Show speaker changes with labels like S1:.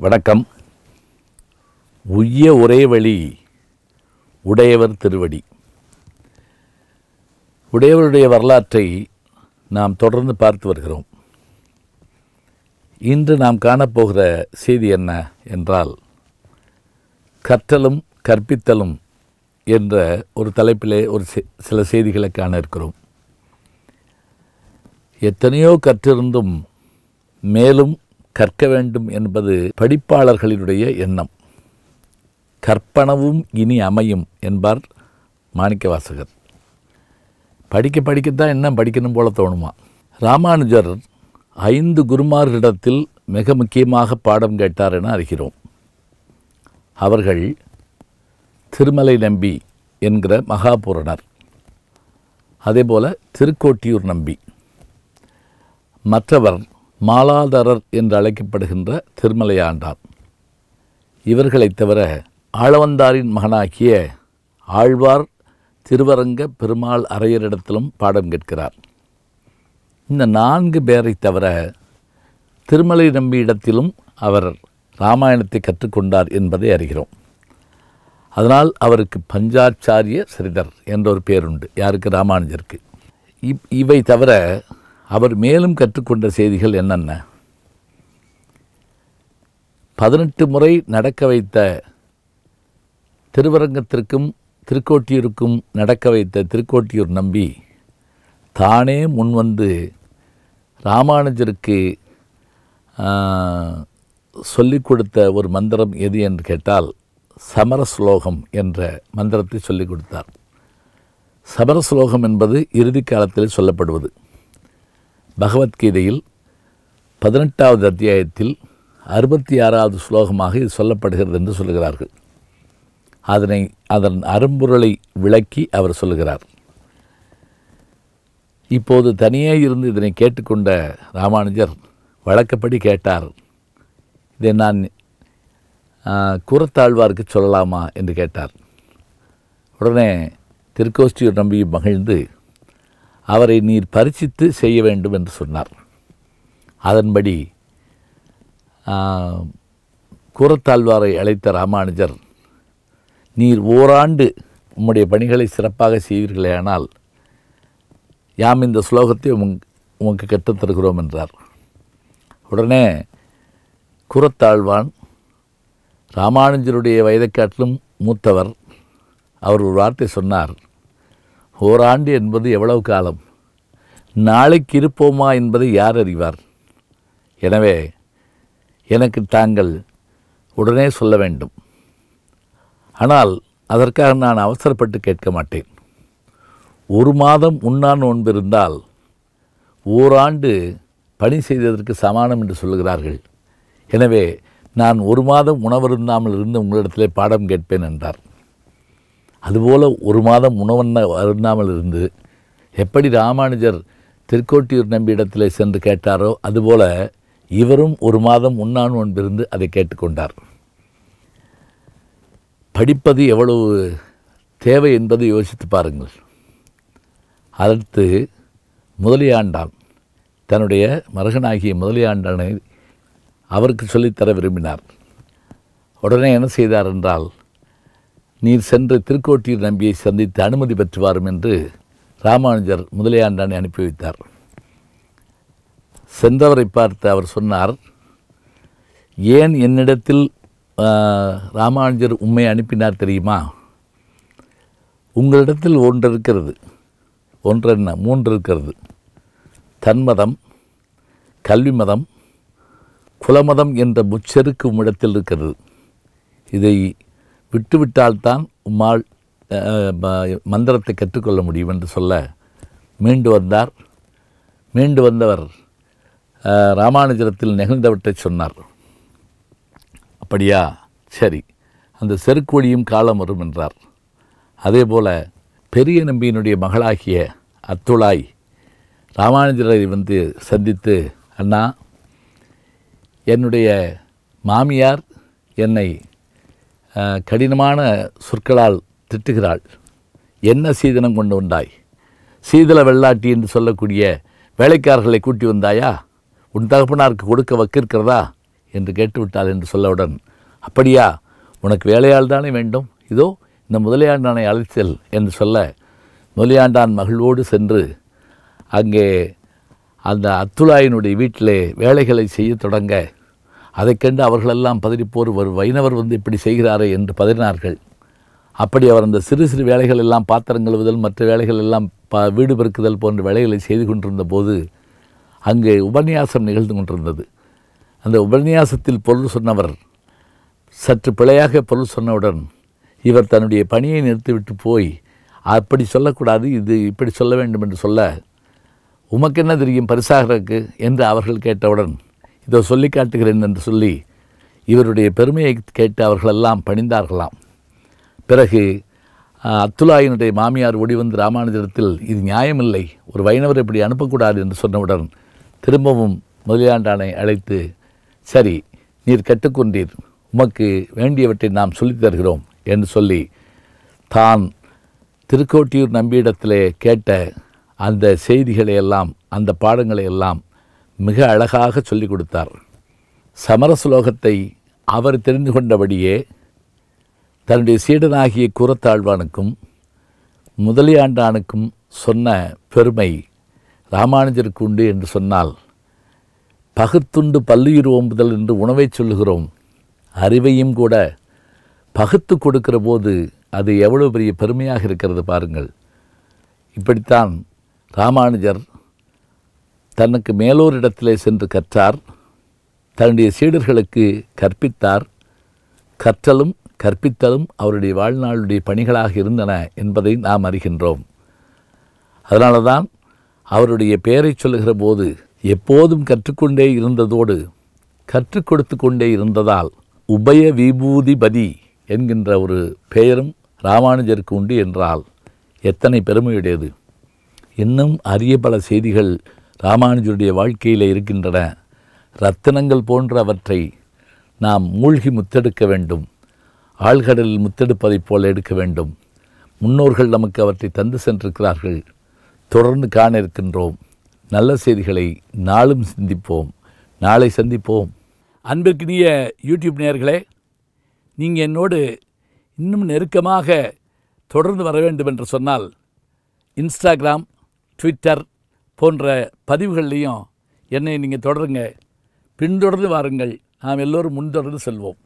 S1: வணக்கம் உய்ய ஒரே வழி உடையவர் திருவடி உடையவருடைய வரலாற்றை நாம் தொடர்ந்து பார்த்து வருகிறோம் இன்று நாம் காணப்போகிற செய்தி என்ன என்றால் கற்றலும் கற்பித்தலும் என்ற ஒரு தலைப்பிலே ஒரு செ- சில செய்திகளை காண இருக்கிறோம் எத்தனையோ கற்றிருந்தும் மேலும் கற்க வேண்டும் என்பது படிப்பாளர்களினுடைய எண்ணம் கற்பனவும் இனி அமையும் என்பார் மாணிக்கவாசகர் படிக்க படிக்கத்தான் என்ன படிக்கணும் போல தோணுமா ராமானுஜர் ஐந்து குருமார்களிடத்தில் மிக முக்கியமாக பாடம் கேட்டார் என அறிகிறோம் அவர்கள் திருமலை நம்பி என்கிற மகாபூரணர் அதேபோல திருக்கோட்டியூர் நம்பி மற்றவர் மாலாதரர் என்று அழைக்கப்படுகின்ற திருமலையாண்டார் இவர்களைத் தவிர ஆளவந்தாரின் மகனாகிய ஆழ்வார் திருவரங்க பெருமாள் அரையரிடத்திலும் பாடம் கேட்கிறார் இந்த நான்கு பேரைத் தவிர திருமலை நம்பியிடத்திலும் அவர் ராமாயணத்தை கற்றுக்கொண்டார் என்பதை அறிகிறோம் அதனால் அவருக்கு பஞ்சாச்சாரிய சரிதர் என்ற ஒரு பேருண்டு யாருக்கு ராமானுஜருக்கு இப் இவை தவிர அவர் மேலும் கற்றுக்கொண்ட செய்திகள் என்னென்ன பதினெட்டு முறை நடக்க வைத்த திருவரங்கத்திற்கும் திருக்கோட்டியூருக்கும் நடக்க வைத்த திருக்கோட்டியூர் நம்பி தானே முன்வந்து ராமானுஜருக்கு ஆ, சொல்லிக் கொடுத்த ஒரு மந்திரம் எது என்று கேட்டால் சமர ஸ்லோகம் என்ற மந்திரத்தை சொல்லிக் கொடுத்தார் சமர ஸ்லோகம் என்பது இறுதி காலத்தில் சொல்லப்படுவது பகவத்கீதையில் பதினெட்டாவது அத்தியாயத்தில் அறுபத்தி ஆறாவது ஸ்லோகமாக இது சொல்லப்படுகிறது என்று சொல்லுகிறார்கள் அதனை அதன் அரும்பொருளை விளக்கி அவர் சொல்லுகிறார் இப்போது தனியே இருந்து இதனை கேட்டுக்கொண்ட ராமானுஜர் வழக்கப்படி கேட்டார் இதை நான் ஆ, கூரத்தாழ்வாருக்கு சொல்லலாமா என்று கேட்டார் உடனே திருக்கோஷ்டியூர் நம்பி மகிழ்ந்து அவரை நீர் பரிசித்து செய்ய வேண்டும் என்று சொன்னார் அதன்படி ஆ, கூரத்தாழ்வாரை அழைத்த ராமானுஜர் நீர் ஓராண்டு உம்முடைய பணிகளை சிறப்பாக செய்வீர்களேயானால் யாம் இந்த ஸ்லோகத்தை உம் உமக்கு கற்றுத் தருகிறோம் என்றார் உடனே குரத்தாழ்வான் ராமானுஜருடைய வயதைக் காட்டிலும் மூத்தவர் அவர் ஒரு வார்த்தை சொன்னார் ஓராண்டு என்பது எவ்வளவு காலம் நாளைக்கு இருப்போமா என்பதை யார் அறிவார் எனவே எனக்கு தாங்கள் உடனே சொல்ல வேண்டும் ஆனால் அதற்காக நான் அவசரப்பட்டு கேட்க மாட்டேன் ஒரு மாதம் உண்ணான் நோன்பு இருந்தால் ஓராண்டு பணி செய்ததற்கு சமானம் என்று சொல்லுகிறார்கள் எனவே நான் ஒரு மாதம் உணவருந்தாமல் இருந்து உங்களிடத்திலே பாடம் கேட்பேன் என்றார் அதுபோல ஒரு மாதம் உணவண்ண அருந்தாமல் இருந்து எப்படி ராமானுஜர் திருக்கோட்டியூர் நம்பி இடத்திலே சென்று கேட்டாரோ அதுபோல இவரும் ஒரு மாதம் உண்ணான் நோன்பிருந்து அதை கேட்டுக்கொண்டார் படிப்பது எவ்வளவு தேவை என்பதை யோசித்து பாருங்கள் அடுத்து முதலியாண்டான் தன்னுடைய மருகனாகிய முதலியாண்டானை அவருக்கு சொல்லித்தர விரும்பினார் உடனே என்ன செய்தார் என்றால் நீர் சென்று திருக்கோட்டியூர் நம்பியை சந்தித்து அனுமதி பெற்று வாரும் என்று ராமானுஜர் முதலியாண்டானை அனுப்பி வைத்தார் சென்றவரை பார்த்து அவர் சொன்னார் ஏன் என்னிடத்தில் ஆ, ராமானுஜர் உண்மை அனுப்பினார் தெரியுமா உங்களிடத்தில் ஒன்று இருக்கிறது ஒன்று என்ன மூன்று இருக்கிறது தன்மதம் கல்வி மதம் குலமதம் என்ற முச்செருக்கு உம்மிடத்தில் இருக்கிறது இதை விட்டுவிட்டால்தான் உம்மால் அஹ், ம- மந்திரத்தை கற்றுக்கொள்ள முடியும் என்று சொல்ல மீண்டு வந்தார் மீண்டு வந்தவர் அஹ், ராமானுஜரத்தில் நிகழ்ந்தவற்றை சொன்னார் அப்படியா சரி அந்த செருக்கொழியும் காலம் வரும் என்றார் அதேபோல பெரிய நம்பியினுடைய மகளாகிய அத்துளாய் ராமானுஜரை வந்து சந்தித்து அண்ணா என்னுடைய மாமியார் என்னை அஹ், கடினமான சொற்களால் திட்டுகிறாள் என்ன சீதனம் கொண்டு வந்தாய் சீதள வெள்ளாட்டி என்று சொல்லக்கூடிய வேலைக்காரர்களை கூட்டி வந்தாயா உன் தகப்பனாருக்கு கொடுக்க வக்கிருக்கிறதா என்று கேட்டுவிட்டாள் என்று சொல்லவுடன் அப்படியா உனக்கு வேலையாள் தானே வேண்டும் இதோ இந்த முதலியாண்டானை அழைத்தல் என்று சொல்ல முதலியாண்டான் மகிழ்வோடு சென்று அங்கே அந்த அத்துலாயினுடைய வீட்டிலே வேலைகளை செய்யத் தொடங்க அதைக் கண்டு அவர்களெல்லாம் பதறிப்போர் ஒரு வைணவர் வந்து இப்படி செய்கிறாரே என்று பதறினார்கள் அப்படி அவர் அந்த சிறு சிறு வேலைகள் எல்லாம் பாத்திரம் கழுவுதல் மற்ற வேலைகள் எல்லாம் ப வீடு பெருக்குதல் போன்ற வேலைகளை செய்து கொண்டிருந்த போது அங்கே உபன்யாசம் நிகழ்ந்து கொண்டிருந்தது அந்த உபன்யாசத்தில் பொருள் சொன்னவர் சற்று பிழையாக பொருள் சொன்னவுடன் இவர் தன்னுடைய பணியை நிறுத்திவிட்டு போய் அப்படி சொல்லக்கூடாது இது இப்படி சொல்ல வேண்டும் என்று சொல்ல உமக்கு என்ன தெரியும் பரிசாகிறதுக்கு என்று அவர்கள் கேட்டவுடன் இதோ சொல்லி காட்டுகிறேன் என்று சொல்லி இவருடைய பெருமையை கேட்டு அவர்களெல்லாம் பணிந்தார்களாம் பிறகு அஹ், அத்துலாயினுடைய மாமியார் ஓடி வந்து ராமானுஜரிடத்தில் இது நியாயமில்லை ஒரு வைணவர் இப்படி அனுப்பக்கூடாது என்று சொன்னவுடன் திரும்பவும் முதலியாண்டானை அழைத்து சரி நீர் கற்றுக்கொண்டீர் உமக்கு வேண்டியவற்றை நாம் சொல்லித் தருகிறோம் என்று சொல்லி தான் திருக்கோட்டியூர் நம்பியிடத்திலே கேட்ட அந்த செய்திகளை எல்லாம் அந்த பாடங்களை எல்லாம் மிக அழகாக சொல்லிக் கொடுத்தார் சமர சுலோகத்தை அவர் தெரிந்து கொண்டபடியே தன்னுடைய சீடனாகிய கூரத்தாழ்வானுக்கும் முதலியாண்டானுக்கும் சொன்ன பெருமை ராமானுஜருக்கு உண்டு என்று சொன்னால் பகுத்துண்டு பல்லுயிர் ஓம்புதல் என்று உணவைச் சொல்லுகிறோம் அறிவையும் கூட பகுத்து கொடுக்கிற போது அது எவ்வளவு பெரிய பெருமையாக இருக்கிறது பாருங்கள் இப்படித்தான் ராமானுஜர் தனக்கு மேலோரிடத்திலே சென்று கற்றார் தன்னுடைய சீடர்களுக்கு கற்பித்தார் கற்றலும் கற்பித்தலும் அவருடைய வாழ்நாளுடைய பணிகளாக இருந்தன என்பதை நாம் அறிகின்றோம் அதனால தான் அவருடைய பெயரை சொல்லுகிற போது எப்போதும் கற்றுக்கொண்டே இருந்ததோடு கற்றுக் கொடுத்து கொண்டே இருந்ததால் உபய விபூதிபதி என்கின்ற ஒரு பெயரும் ராமானுஜருக்கு உண்டு என்றால் எத்தனை பெருமையுடையது இன்னும் அரிய பல செய்திகள் ராமானுஜருடைய வாழ்க்கையில் இருக்கின்றன ரத்தினங்கள் போன்ற அவற்றை நாம் மூழ்கி முத்தெடுக்க வேண்டும் ஆழ்கடலில் முத்தெடுப்பதைப் போல எடுக்க வேண்டும் முன்னோர்கள் நமக்கு அவற்றை தந்து சென்றிருக்கிறார்கள் தொடர்ந்து காண இருக்கின்றோம் நல்ல செய்திகளை நாளும் சிந்திப்போம் நாளை சந்திப்போம் அன்பிற்கினிய யூடியூப் நேயர்களே நீங்கள் என்னோடு இன்னும் நெருக்கமாக தொடர்ந்து வர வேண்டும் என்று சொன்னால் இன்ஸ்டாகிராம் ட்விட்டர் போன்ற பதிவுகள்லையும் என்னை நீங்கள் தொடருங்க பின்தொடர்ந்து வாருங்கள் நாம் எல்லோரும் முன்தொடர்ந்து செல்வோம்